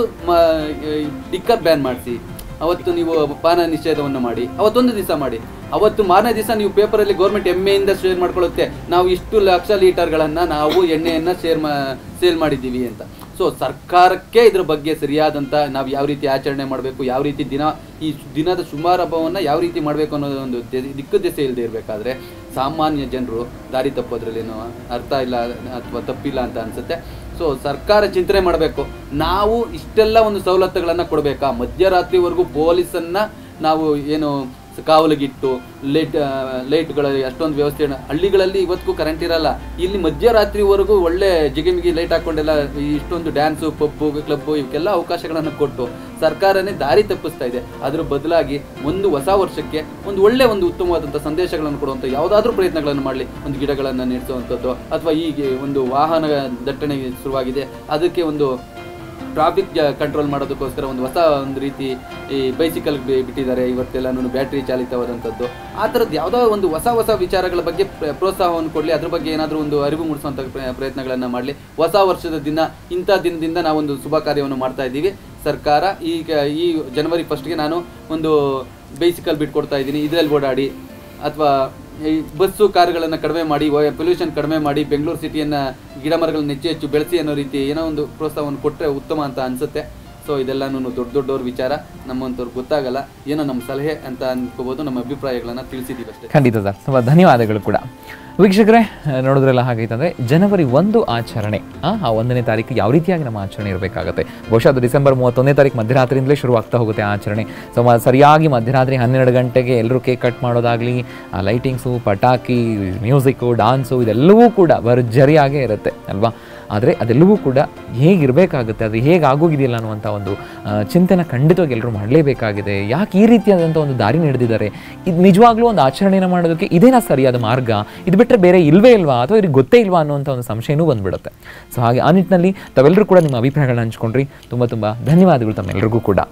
ಟಿಕ್ಕರ್ ಬ್ಯಾನ್ ಮಾಡಿಸಿ ಅವತ್ತು ನೀವು ಪಾನ ನಿಷೇಧವನ್ನು ಮಾಡಿ ಅವತ್ತೊಂದು ದಿವಸ ಮಾಡಿ ಅವತ್ತು ಮಾರನೇ ದಿವಸ ನೀವು ಪೇಪರಲ್ಲಿ ಗೌರ್ಮೆಂಟ್ ಎಮ್ಮೆಯಿಂದ ಶೇರ್ ಮಾಡ್ಕೊಳ್ಳುತ್ತೆ ನಾವು ಇಷ್ಟು ಲಕ್ಷ ಲೀಟರ್ಗಳನ್ನು ನಾವು ಎಣ್ಣೆಯನ್ನು ಶೇರ್ ಮಾ ಸೇಲ್ ಮಾಡಿದ್ದೀವಿ ಅಂತ ಸೊ ಸರ್ಕಾರಕ್ಕೆ ಇದ್ರ ಬಗ್ಗೆ ಸರಿಯಾದಂಥ ನಾವು ಯಾವ ರೀತಿ ಆಚರಣೆ ಮಾಡಬೇಕು ಯಾವ ರೀತಿ ದಿನ ಈ ದಿನದ ಸುಮಾರಭವನ್ನು ಯಾವ ರೀತಿ ಮಾಡಬೇಕು ಅನ್ನೋದು ಒಂದು ದೆ- ದಿಕ್ಕು ದೆಸೆ ಇಲ್ಲದೆ ಇರಬೇಕಾದ್ರೆ ಸಾಮಾನ್ಯ ಜನರು ದಾರಿ ತಪ್ಪೋದ್ರಲ್ಲೇನೋ ಅರ್ಥ ಇಲ್ಲ ಅಥವಾ ತಪ್ಪಿಲ್ಲ ಅಂತ ಅನ್ಸುತ್ತೆ ಸೊ ಸರ್ಕಾರ ಚಿಂತನೆ ಮಾಡಬೇಕು ನಾವು ಇಷ್ಟೆಲ್ಲ ಒಂದು ಸವಲತ್ತುಗಳನ್ನು ಕೊಡಬೇಕಾ ಮಧ್ಯರಾತ್ರಿವರೆಗೂ ಪೊಲೀಸನ್ನು ನಾವು ಏನು ಸ- ಕಾವಲಿಗಿಟ್ಟು ಲೈಟ್ ಲೈಟ್ಗಳ ಅಷ್ಟೊಂದು ವ್ಯವಸ್ಥೆ ಹಳ್ಳಿಗಳಲ್ಲಿ ಇವತ್ತಿಗೂ ಕರೆಂಟ್ ಇರಲ್ಲ ಇಲ್ಲಿ ಮಧ್ಯರಾತ್ರಿವರೆಗೂ ಒಳ್ಳೆ ಜಿಗಿಮಿಗಿ ಲೈಟ್ ಹಾಕೊಂಡೆಲ್ಲ ಈ ಇಷ್ಟೊಂದು ಡ್ಯಾನ್ಸು ಪಬ್ಬು ಕ್ಲಬ್ಬು ಇವಕ್ಕೆಲ್ಲ ಅವಕಾಶಗಳನ್ನು ಕೊಟ್ಟು ಸರ್ಕಾರನೇ ದಾರಿ ತಪ್ಪಿಸ್ತಾ ಇದೆ ಅದ್ರ ಬದಲಾಗಿ ಒಂದು ಹೊಸ ವರ್ಷಕ್ಕೆ ಒಂದು ಒಳ್ಳೆ ಒಂದು ಉತ್ತಮವಾದಂಥ ಸಂದೇಶಗಳನ್ನು ಕೊಡುವಂಥ ಯಾವುದಾದ್ರೂ ಪ್ರಯತ್ನಗಳನ್ನು ಮಾಡಲಿ ಒಂದು ಗಿಡಗಳನ್ನು ನೆಡೆಸುವಂಥದ್ದು ಅಥವಾ ಈಗ ಒಂದು ವಾಹನ ದಟ್ಟಣೆ ಶುರುವಾಗಿದೆ ಅದಕ್ಕೆ ಒಂದು ಟ್ರಾಫಿಕ್ ಕಂಟ್ರೋಲ್ ಮಾಡೋದಕ್ಕೋಸ್ಕರ ಒಂದು ಹೊಸ ಒಂದು ರೀತಿ ಈ ಬೈಸಿಕಲ್ ಬಿಟ್ಟಿದ್ದಾರೆ ಇವತ್ತೆಲ್ಲನೂ ಬ್ಯಾಟ್ರಿ ಚಾಲಿತವಾದಂಥದ್ದು ಆ ಥರದ್ದು ಯಾವುದೋ ಒಂದು ಹೊಸ ಹೊಸ ವಿಚಾರಗಳ ಬಗ್ಗೆ ಪ್ರ- ಪ್ರೋತ್ಸಾಹವನ್ನು ಕೊಡಲಿ ಅದ್ರ ಬಗ್ಗೆ ಏನಾದರೂ ಒಂದು ಅರಿವು ಮೂಡಿಸುವಂಥ ಪ್ರ- ಪ್ರಯತ್ನಗಳನ್ನು ಮಾಡಲಿ ಹೊಸ ವರ್ಷದ ದಿನ ಇಂಥ ದಿನದಿಂದ ನಾವೊಂದು ಶುಭ ಕಾರ್ಯವನ್ನು ಮಾಡ್ತಾ ಇದ್ದೀವಿ ಸರ್ಕಾರ ಈಗ ಈ ಜನವರಿ ಫಸ್ಟ್ಗೆ ನಾನು ಒಂದು ಬೈಸಿಕಲ್ ಬಿಟ್ಕೊಡ್ತಾ ಇದ್ದೀನಿ ಇದರಲ್ಲಿ ಓಡಾಡಿ ಅಥವಾ ಈ ಬಸ್ಸು ಕಾರುಗಳನ್ನು ಕಡಿಮೆ ಮಾಡಿ ಪೊಲ್ಯೂಷನ್ ಕಡಿಮೆ ಮಾಡಿ ಬೆಂಗಳೂರು ಸಿಟಿಯನ್ನು ಗಿಡ ಮರಗಳನ್ನ ಹೆಚ್ಚು ಹೆಚ್ಚು ಬೆಳೆಸಿ ಅನ್ನೋ ರೀತಿ ಏನೋ ಒಂದು ಪ್ರೋತ್ಸಾಹವನ್ನು ಕೊಟ್ಟರೆ ಉತ್ತಮ ಅಂತ ಅನಿಸುತ್ತೆ ಸೊ ಇದೆಲ್ಲನೂ ದೊಡ್ಡ ದೊಡ್ಡವ್ರ ವಿಚಾರ ನಮ್ಮಂಥವ್ರಿಗೆ ಗೊತ್ತಾಗಲ್ಲ ಏನೋ ನಮ್ಮ ಸಲಹೆ ಅಂತ ಅನ್ಕೋಬೋದು ನಮ್ಮ ಅಭಿಪ್ರಾಯಗಳನ್ನು ತಿಳಿಸಿದ್ದೀವಿ ಅಷ್ಟೇ ಖಂಡಿತ ಸರ್ ತುಂಬ ಧನ್ಯವಾದಗಳು ಕೂಡ ವೀಕ್ಷಕರೇ ಆ, ನೋಡಿದ್ರೆಲ್ಲ ಹಾಗೈತಂದ್ರೆ ಜನವರಿ ಒಂದು ಆಚರಣೆ ಆ ಆ ಒಂದನೇ ತಾರೀಕು ಯಾವ ರೀತಿಯಾಗಿ ನಮ್ಮ ಆಚರಣೆ ಇರಬೇಕಾಗುತ್ತೆ ಬಹುಶಃ ಅದು ಡಿಸೆಂಬರ್ ಮೂವತ್ತೊಂದನೇ ತಾರೀಕು ಮಧ್ಯರಾತ್ರಿಯಿಂದಲೇ ಶುರು ಆಗ್ತಾ ಹೋಗುತ್ತೆ ಆ ಆಚರಣೆ ಸೊ ಮ- ಸರಿಯಾಗಿ ಮಧ್ಯರಾತ್ರಿ ಹನ್ನೆರಡು ಗಂಟೆಗೆ ಎಲ್ಲರೂ ಕೇಕ್ ಕಟ್ ಮಾಡೋದಾಗಲಿ ಆ ಲೈಟಿಂಗ್ಸು ಪಟಾಕಿ ಮ್ಯೂಸಿಕ್ಕು ಡಾನ್ಸು ಇದೆಲ್ಲವೂ ಕೂಡ ಭರ್ಜರಿಯಾಗೇ ಇರುತ್ತೆ ಅಲ್ವಾ ಆದರೆ ಅದೆಲ್ಲವೂ ಕೂಡ ಹೇಗಿರಬೇಕಾಗುತ್ತೆ ಅದು ಹೇಗೆ ಆಗೋಗಿದೆಯಲ್ಲ ಅನ್ನುವಂಥ ಒಂದು ಆ, ಚಿಂತನೆ ಖಂಡಿತವಾಗಿ ಎಲ್ಲರೂ ಮಾಡಲೇಬೇಕಾಗಿದೆ ಯಾಕೆ ಈ ರೀತಿಯಾದಂಥ ಒಂದು ದಾರಿ ನಡೆದಿದ್ದಾರೆ ಇದು ನಿಜವಾಗ್ಲೂ ಒಂದು ಆಚರಣೆಯನ್ನು ಮಾಡೋದಕ್ಕೆ ಇದೇನಾ ಸರಿಯಾದ ಮಾರ್ಗ ಇದು ಬಿಟ್ಟರೆ ಬೇರೆ ಇಲ್ವೇ ಇಲ್ವಾ ಅಥವಾ ಇವ್ರಿಗೆ ಗೊತ್ತೇ ಇಲ್ವಾ ಅನ್ನುವಂಥ ಒಂದು ಸಂಶಯನೂ ಬಂದ್ಬಿಡುತ್ತೆ ಸೊ ಹಾಗೆ ಆ ನಿಟ್ಟಿನಲ್ಲಿ ತಾವೆಲ್ಲರೂ ಕೂಡ ನಿಮ್ಮ ಅಭಿಪ್ರಾಯಗಳನ್ನ ಹಂಚ್ಕೊಂಡ್ರಿ ತುಂಬ ತುಂಬ ಧನ್ಯವಾದಗಳು ತಮ್ಮೆಲ್ಲರಿಗೂ ಕೂಡ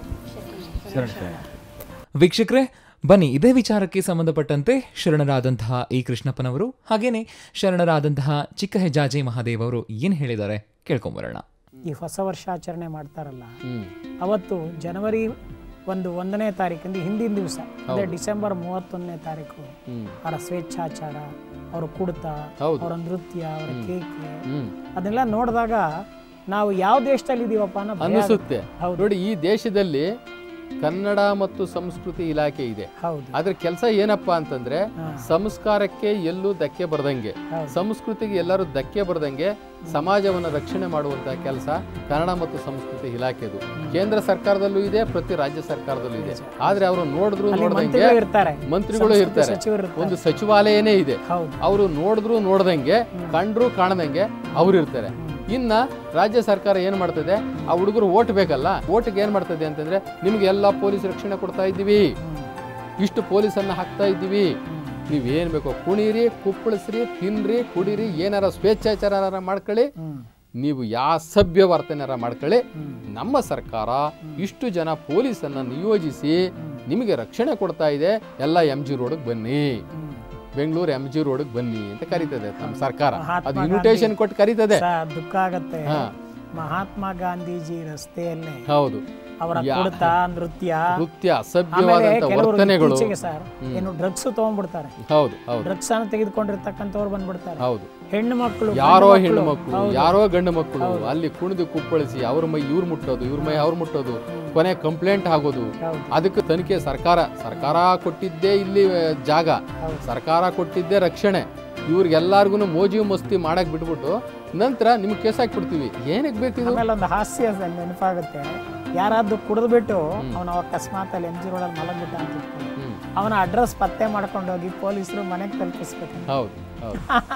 ವೀಕ್ಷಕರೇ ಬನ್ನಿ ಇದೇ ವಿಚಾರಕ್ಕೆ ಸಂಬಂಧಪಟ್ಟಂತೆ ಶರಣರಾದಂತಹ ಇ ಕೃಷ್ಣಪ್ಪನವರು ಹಾಗೇನೆ ಶರಣರಾದಂತಹ ಚಿಕ್ಕ ಹೆಜ್ಜಾಜಿ ಮಹಾದೇವ್ ಅವರು ಏನು ಹೇಳಿದ್ದಾರೆ ಕೇಳ್ಕೊಂಬರೋಣ ಈ ಹೊಸ ವರ್ಷ ಆಚರಣೆ ಮಾಡ್ತಾರಲ್ಲ ಅವತ್ತು ಜನವರಿ ಒಂದು ಒಂದನೇ ತಾರೀಕಿಂದ ಹಿಂದಿನ ದಿವಸ ಅದೇ ಡಿಸೆಂಬರ್ ಮೂವತ್ತೊಂದನೇ ತಾರೀಕು ಅವರ ಸ್ವೇಚ್ಛಾಚಾರ ಅವ್ರ ಕುಡಿತ ಅವರ ನೃತ್ಯ ಅವರ ಕೇಕ್ ಅದನ್ನೆಲ್ಲ ನೋಡಿದಾಗ ನಾವು ಯಾವ ದೇಶದಲ್ಲಿ ಇದೀವಪ್ಪ ಅನ್ನೋ ಭಯ ಅನಿಸುತ್ತೆ ಆಗುತ್ತೆ. ಹೌದು ನೋಡಿ ಈ ದೇಶದಲ್ಲಿ ಕನ್ನಡ ಮತ್ತು ಸಂಸ್ಕೃತಿ ಇಲಾಖೆ ಇದೆ ಹೌದು ಅದ್ರ ಕೆಲಸ ಏನಪ್ಪಾ ಅಂತಂದ್ರೆ ಸಂಸ್ಕಾರಕ್ಕೆ ಎಲ್ಲೂ ಧಕ್ಕೆ ಬರ್ದಂಗೆ ಹೌದು. ಸಂಸ್ಕೃತಿಗೆ ಎಲ್ಲರೂ ಧಕ್ಕೆ ಬರ್ದಂಗೆ ಸಮಾಜವನ್ನು ರಕ್ಷಣೆ ಮಾಡುವಂತ ಕೆಲಸ ಕನ್ನಡ ಮತ್ತು ಸಂಸ್ಕೃತಿ ಇಲಾಖೆದು ಕೇಂದ್ರ ಸರ್ಕಾರದಲ್ಲೂ ಇದೆ ಪ್ರತಿ ರಾಜ್ಯ ಸರ್ಕಾರದಲ್ಲೂ ಇದೆ ಆದ್ರೆ ಅವರು ನೋಡಿದ್ರು ಅಲ್ಲಿ ನೋಡ್ದಂಗೆ ಮಂತ್ರಿಗಳು ಇರ್ತಾರೆ ಮಂತ್ರಿಗಳು ಸಂಸ್ಕೃತಿ ಇರ್ತಾರೆ ಸಚಿವರು ಇರ್ತಾರೆ. ಒಂದು ಸಚಿವಾಲಯನೇ ಇದೆ ಹೌದು ಅವರು ನೋಡಿದ್ರು ನೋಡ್ದಂಗೆ ಕಂಡ್ರು ಕಾಣದಂಗೆ ಅವ್ರು ಇರ್ತಾರೆ ಇನ್ನ ರಾಜ್ಯ ಸರ್ಕಾರ ಏನ್ ಮಾಡ್ತದೆ ಆ ಹುಡುಗರು ಓಟ್ ಬೇಕಲ್ಲ ಓಟ್ಗೆ ಏನ್ ಮಾಡ್ತದೆ ಅಂತಂದ್ರೆ ನಿಮ್ಗೆ ಎಲ್ಲ ಪೊಲೀಸ್ ರಕ್ಷಣೆ ಕೊಡ್ತಾ ಇದ್ದೀವಿ ಇಷ್ಟು ಪೊಲೀಸನ್ನ ಹಾಕ್ತಾ ಇದ್ದೀವಿ ನೀವ್ ಏನ್ ಬೇಕೋ ಕುಣೀರಿ ಕುಪ್ಪಳಿಸ್ರಿ ತಿನ್ರಿ ಕುಡೀರಿ ಏನಾರ ಸ್ವೇಚ್ಛಾಚಾರ ಮಾಡ್ಕೊಳ್ಳಿ ನೀವು ಯಾವ ಸಭ್ಯ ವರ್ತನೆಯಾರ ಮಾಡ್ಕೊಳ್ಳಿ ನಮ್ಮ ಸರ್ಕಾರ ಇಷ್ಟು ಜನ ಪೊಲೀಸನ್ನ ನಿಯೋಜಿಸಿ ನಿಮಗೆ ರಕ್ಷಣೆ ಕೊಡ್ತಾ ಇದೆ ಎಲ್ಲ ಎಮ್ ಜಿ ರೋಡ್ಗೆ ಬನ್ನಿ ಬೆಂಗಳೂರು ಎಮ್ ಜಿ ರೋಡ್ಗೆ ಬನ್ನಿ ಅಂತ ಕರೀತದೆ ನಮ್ಮ ಸರ್ಕಾರ ಮಹಾತ್ಮ ಅದು ಇನ್ವಿಟೇಷನ್ ಗಾಂಧಿ- ಕೊಟ್ಟು ಕರೀತದೆ ಸರ್, ದುಃಖ ಆಗತ್ತೆ ಹಾ. ಮಹಾತ್ಮ ಗಾಂಧೀಜಿ ರಸ್ತೆಯಲ್ಲೇ ಹೌದು ಅವರ ಯಾ- ಕುಡಿತ ನೃತ್ಯ ನೃತ್ಯ ಆಮೇಲೆ ಸಭ್ಯವಾದಂಥ ಕೆಲವರು ವರ್ತನೆಗಳು ಇತ್ತೀಚೆಗೆ ಸರ್ ಏನು ಡ್ರಗ್ಸ್ ತಗೊಂಡ್ಬಿಡ್ತಾರೆ ಹೌದು ಹೌದು ಡ್ರಗ್ಸ್ ಅನ್ನು ತೆಗೆದುಕೊಂಡಿರ್ತಕ್ಕಂಥವ್ರು ಬಂದ್ಬಿಡ್ತಾರೆ ಹೌದು ಹೆಣ್ಣು ಮಕ್ಕಳು ಯಾರೋ ಗಂಡು ಹೆಣ್ಣು ಮಕ್ಕಳು, ಮಕ್ಕಳು ಹೌದು. ಯಾರೋ ಗಂಡು ಮಕ್ಕಳು ಅಲ್ಲಿ ಕುಣಿದು ಕುಪ್ಪಳಿಸಿ ಅವ್ರ ಮೈ ಇವ್ರು ಮುಟ್ಟೋದು ಇವ್ರ ಮೈ ಅವ್ರು ಮುಟ್ಟೋದು ಕೊನೆ ಕಂಪ್ಲೇಂಟ್ ಆಗೋದು ಹೌದು. ಅದಕ್ಕೆ ತನಿಖೆ ಸರ್ಕಾರ ಸರ್ಕಾರ ಕೊಟ್ಟಿದ್ದೇ ಇಲ್ಲಿ ಆ, ಜಾಗ ಸರ್ಕಾರ ಕೊಟ್ಟಿದ್ದೇ ರಕ್ಷಣೆ ಇವ್ರಿಗೆಲ್ಲಾರ್ಗು ಮೋಜು ಮಸ್ತಿ ಮಾಡಕ್ ಬಿಟ್ಬಿಟ್ಟು ನಂತರ ನಿಮ್ಗೆ ಕೇಸ್ ಹಾಕ್ಬಿಡ್ತೀವಿ ಏನಕ್ಕೆ ಬೇಕಿದು ಆಮೇಲೆ ಒಂದು ಹಾಸ್ಯ ಸ- ನೆನಪಾಗುತ್ತೆ ಯಾರಾದ್ರು ಕುಡಿದ್ಬಿಟ್ಟು ಅವನು ಅಕಸ್ಮಾತ್ ಅಲ್ಲಿ ಎಂ ಜಿ ರೋಡಲ್ಲಿ ಮಲಗ್ಬಿಟ್ಟ ಅಂತ ಇಟ್ಕೊಳ್ಳಿ. ಹ್ಮ್. ಅವನ ಅಡ್ರೆಸ್ ಪತ್ತೆ ಮಾಡ್ಕೊಂಡು ಹೋಗಿ ಪೊಲೀಸರು ಮನೆಗೆ ತಲುಪಿಸ್ಬೇಕು ಹೌದು ಹೌದು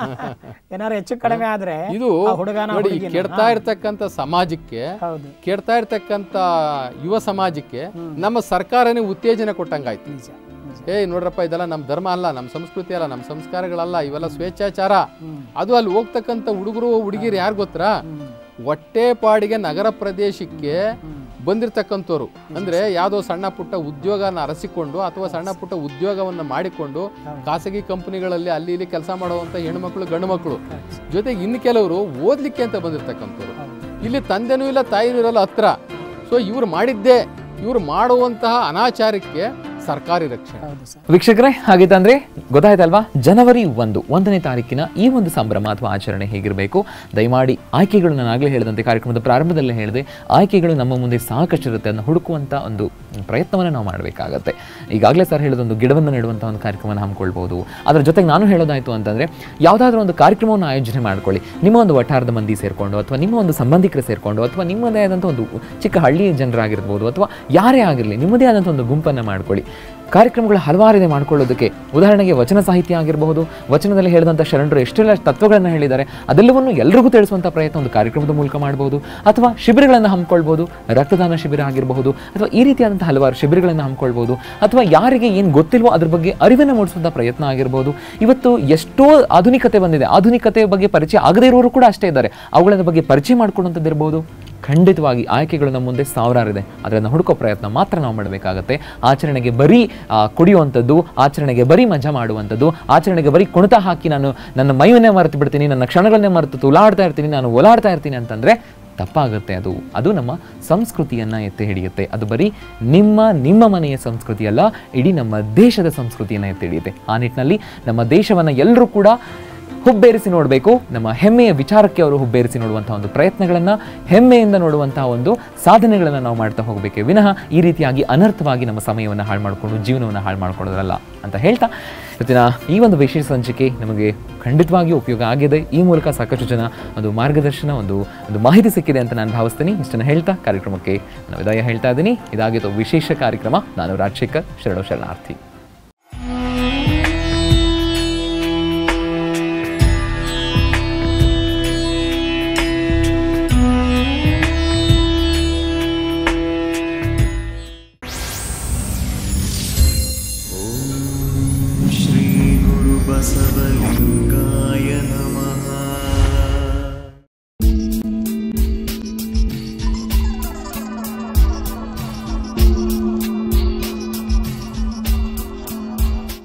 ಏನಾದ್ರು ಹೆಚ್ಚು ಕಡಿಮೆ ಆದ್ರೆ ಇದು ಆ ಹುಡುಗನ ನೋಡಿ ಹುಡುಗಿನ, ಕೆಡ್ತಾ ಹಾ. ಇರ್ತಕ್ಕಂಥ ಸಮಾಜಕ್ಕೆ ಹೌದು ಕೆಡ್ತಾ ಇರ್ತಕ್ಕಂಥ ಯುವ ಸಮಾಜಕ್ಕೆ ನಮ್ಮ ಸರ್ಕಾರನೇ ಉತ್ತೇಜನ ಕೊಟ್ಟಂಗಾಯ್ತು ನಿಜ ನಿಜ ಏಯ್ ನೋಡ್ರಪ್ಪ ಇದೆಲ್ಲ ನಮ್ಮ ಧರ್ಮ ಅಲ್ಲ ನಮ್ಮ ಸಂಸ್ಕೃತಿ ಅಲ್ಲ ನಮ್ಮ ಸಂಸ್ಕಾರಗಳಲ್ಲ ಇವೆಲ್ಲ ಸ್ವೇಚ್ಛಾಚಾರ ಅದು ಅಲ್ಲಿ ಹೋಗ್ತಕ್ಕಂಥ ಹುಡುಗರು ಹುಡುಗಿರು ಯಾರು ಗೊತ್ತಾ ಹೊಟ್ಟೆ ಪಾಡಿಗೆ ನಗರ ಪ್ರದೇಶಕ್ಕೆ ಬಂದಿರತಕ್ಕಂಥವ್ರು ಅಂದ್ರೆ ಯಾವುದೋ ಸಣ್ಣ ಪುಟ್ಟ ಉದ್ಯೋಗನ ಅರಸಿಕೊಂಡು ಅಥವಾ ಸಣ್ಣ ಪುಟ್ಟ ಉದ್ಯೋಗವನ್ನು ಮಾಡಿಕೊಂಡು ಖಾಸಗಿ ಕಂಪನಿಗಳಲ್ಲಿ ಅಲ್ಲಿ ಇಲ್ಲಿ ಕೆಲಸ ಮಾಡುವಂಥ ಹೆಣ್ಮಕ್ಳು ಗಂಡು ಮಕ್ಕಳು ಜೊತೆಗೆ ಇನ್ನು ಕೆಲವರು ಓದ್ಲಿಕ್ಕೆ ಅಂತ ಬಂದಿರತಕ್ಕಂಥವ್ರು ಇಲ್ಲಿ ತಂದೆನೂ ಇಲ್ಲ ತಾಯಿನೂ ಇರಲ್ಲ ಹತ್ರ ಸೊ ಇವ್ರು ಮಾಡಿದ್ದೇ ಇವ್ರು ಮಾಡುವಂತಹ ಅನಾಚಾರಕ್ಕೆ ಸರ್ಕಾರಿ ರಕ್ಷಣೆ ಹೌದು ಸರ್ ವೀಕ್ಷಕರೇ ಹಾಗಿತ್ತಂದ್ರೆ ಗೊತ್ತಾಯ್ತಲ್ವಾ ಜನವರಿ ಒಂದು ಒಂದನೇ ತಾರೀಕಿನ ಈ ಒಂದು ಸಂಭ್ರಮ ಅಥವಾ ಆಚರಣೆ ಹೇಗಿರಬೇಕು ದಯಮಾಡಿ ಆಯ್ಕೆಗಳು ನಾನು ಆಗಲೇ ಹೇಳಿದಂತೆ ಕಾರ್ಯಕ್ರಮದ ಪ್ರಾರಂಭದಲ್ಲೇ ಹೇಳಿದೆ ಆಯ್ಕೆಗಳು ನಮ್ಮ ಮುಂದೆ ಸಾಕಷ್ಟು ಇರುತ್ತೆ ಅದನ್ನು ಹುಡುಕುವಂಥ ಒಂದು ಪ್ರಯತ್ನವನ್ನು ನಾವು ಮಾಡಬೇಕಾಗತ್ತೆ ಈಗಾಗಲೇ ಸರ್ ಹೇಳಿದೊಂದು ಗಿಡವನ್ನು ನೆಡುವಂಥ ಒಂದು ಕಾರ್ಯಕ್ರಮವನ್ನು ಹಮ್ಮಿಕೊಳ್ಬೋದು ಅದರ ಜೊತೆಗೆ ನಾನು ಹೇಳೋದಾಯಿತು ಅಂತಂದರೆ ಯಾವುದಾದ್ರೂ ಒಂದು ಕಾರ್ಯಕ್ರಮವನ್ನು ಆಯೋಜನೆ ಮಾಡ್ಕೊಳ್ಳಿ ನಿಮ್ಮ ಒಂದು ವಠಾರದ ಮಂದಿ ಸೇರಿಕೊಂಡು ಅಥವಾ ನಿಮ್ಮ ಒಂದು ಸಂಬಂಧಿಕರು ಸೇರಿಕೊಂಡು ಅಥವಾ ನಿಮ್ಮದೇ ಆದಂಥ ಒಂದು ಚಿಕ್ಕ ಹಳ್ಳಿಯ ಜನರಾಗಿರ್ಬೋದು ಅಥವಾ ಯಾರೇ ಆಗಿರಲಿ ನಿಮ್ಮದೇ ಆದಂಥ ಒಂದು ಗುಂಪನ್ನು ಮಾಡ್ಕೊಳ್ಳಿ ಕಾರ್ಯಕ್ರಮಗಳು ಹಲವಾರಿದೆ ಮಾಡ್ಕೊಳ್ಳೋದಕ್ಕೆ ಉದಾಹರಣೆಗೆ ವಚನ ಸಾಹಿತ್ಯ ಆಗಿರಬಹುದು ವಚನದಲ್ಲಿ ಹೇಳಿದಂಥ ಶರಣರು ಎಷ್ಟೆಲ್ಲ ತತ್ವಗಳನ್ನು ಹೇಳಿದ್ದಾರೆ ಅದೆಲ್ಲವನ್ನು ಎಲ್ರಿಗೂ ತಿಳಿಸುವಂಥ ಪ್ರಯತ್ನ ಒಂದು ಕಾರ್ಯಕ್ರಮದ ಮೂಲಕ ಮಾಡಬಹುದು ಅಥವಾ ಶಿಬಿರಗಳನ್ನು ಹಮ್ಮಿಕೊಳ್ಬೋದು ರಕ್ತದಾನ ಶಿಬಿರ ಆಗಿರಬಹುದು ಅಥವಾ ಈ ರೀತಿಯಾದಂಥ ಹಲವಾರು ಶಿಬಿರಗಳನ್ನು ಹಮ್ಮಿಕೊಳ್ಬೋದು ಅಥವಾ ಯಾರಿಗೆ ಏನು ಗೊತ್ತಿಲ್ವೋ ಅದ್ರ ಬಗ್ಗೆ ಅರಿವನ್ನು ಮೂಡಿಸುವಂಥ ಪ್ರಯತ್ನ ಆಗಿರ್ಬೋದು ಇವತ್ತು ಎಷ್ಟೋ ಆಧುನಿಕತೆ ಬಂದಿದೆ ಆಧುನಿಕತೆ ಬಗ್ಗೆ ಪರಿಚಯ ಆಗದೇ ಇರೋರು ಕೂಡ ಅಷ್ಟೇ ಇದ್ದಾರೆ ಅವುಗಳ ಬಗ್ಗೆ ಪರಿಚಯ ಮಾಡ್ಕೊಳ್ಳುವಂಥದ್ದು ಇರ್ಬೋದು ಖಂಡಿತವಾಗಿ ಆಯ್ಕೆಗಳು ನಮ್ಮ ಮುಂದೆ ಸಾವಿರಾರಿದೆ ಅದನ್ನು ಹುಡುಕೋ ಪ್ರಯತ್ನ ಮಾತ್ರ ನಾವು ಮಾಡಬೇಕಾಗತ್ತೆ ಆಚರಣೆಗೆ ಬರೀ ಆ, ಕುಡಿಯುವಂಥದ್ದು ಆಚರಣೆಗೆ ಬರೀ ಮಜಾ ಮಾಡುವಂಥದ್ದು ಆಚರಣೆಗೆ ಬರೀ ಕುಣಿತ ಹಾಕಿ ನಾನು ನನ್ನ ಮೈಯನ್ನೇ ಮರೆತು ಬಿಡ್ತೀನಿ ನನ್ನ ಕ್ಷಣಗಳನ್ನೇ ಮರೆತು ತುಲಾಡ್ತಾ ಇರ್ತೀನಿ ನಾನು ಓಲಾಡ್ತಾ ಇರ್ತೀನಿ ಅಂತಂದರೆ ತಪ್ಪಾಗುತ್ತೆ ಅದು ಅದು ನಮ್ಮ ಸಂಸ್ಕೃತಿಯನ್ನು ಎತ್ತಿ ಹಿಡಿಯುತ್ತೆ ಅದು ಬರೀ ನಿಮ್ಮ ನಿಮ್ಮ ಮನೆಯ ಸಂಸ್ಕೃತಿ ಅಲ್ಲ ಇಡೀ ನಮ್ಮ ದೇಶದ ಸಂಸ್ಕೃತಿಯನ್ನು ಎತ್ತಿ ಹಿಡಿಯುತ್ತೆ ಆ ನಿಟ್ಟಿನಲ್ಲಿ ನಮ್ಮ ದೇಶವನ್ನು ಎಲ್ಲರೂ ಕೂಡ ಹುಬ್ಬೇರಿಸಿ ನೋಡಬೇಕು ನಮ್ಮ ಹೆಮ್ಮೆಯ ವಿಚಾರಕ್ಕೆ ಅವರು ಹುಬ್ಬೇರಿಸಿ ನೋಡುವಂತಹ ಒಂದು ಪ್ರಯತ್ನಗಳನ್ನು ಹೆಮ್ಮೆಯಿಂದ ನೋಡುವಂತಹ ಒಂದು ಸಾಧನೆಗಳನ್ನು ನಾವು ಮಾಡ್ತಾ ಹೋಗಬೇಕೆ ವಿನಃ ಈ ರೀತಿಯಾಗಿ ಅನರ್ಥವಾಗಿ ನಮ್ಮ ಸಮಯವನ್ನು ಹಾಳು ಮಾಡಿಕೊಂಡು ಜೀವನವನ್ನು ಹಾಳು ಮಾಡ್ಕೊಳ್ಳೋದಲ್ಲ ಅಂತ ಹೇಳ್ತಾ ಇವತ್ತಿನ ಈ ಒಂದು ವಿಶೇಷ ಸಂಚಿಕೆ ನಮಗೆ ಖಂಡಿತವಾಗಿಯೂ ಉಪಯೋಗ ಆಗಿದೆ ಈ ಮೂಲಕ ಸಾಕಷ್ಟು ಜನ ಒಂದು ಮಾರ್ಗದರ್ಶನ ಒಂದು ಒಂದು ಮಾಹಿತಿ ಸಿಕ್ಕಿದೆ ಅಂತ ನಾನು ಭಾವಿಸ್ತೀನಿ ಇಷ್ಟನ್ನು ಹೇಳ್ತಾ ಕಾರ್ಯಕ್ರಮಕ್ಕೆ ನಾನು ವಿದಾಯ ಹೇಳ್ತಾ ಇದ್ದೀನಿ ಇದಾಗಿತ್ತು ವಿಶೇಷ ಕಾರ್ಯಕ್ರಮ ನಾನು ರಾಜಶೇಖರ್ ಶರಣು ಶರಣಾರ್ಥಿ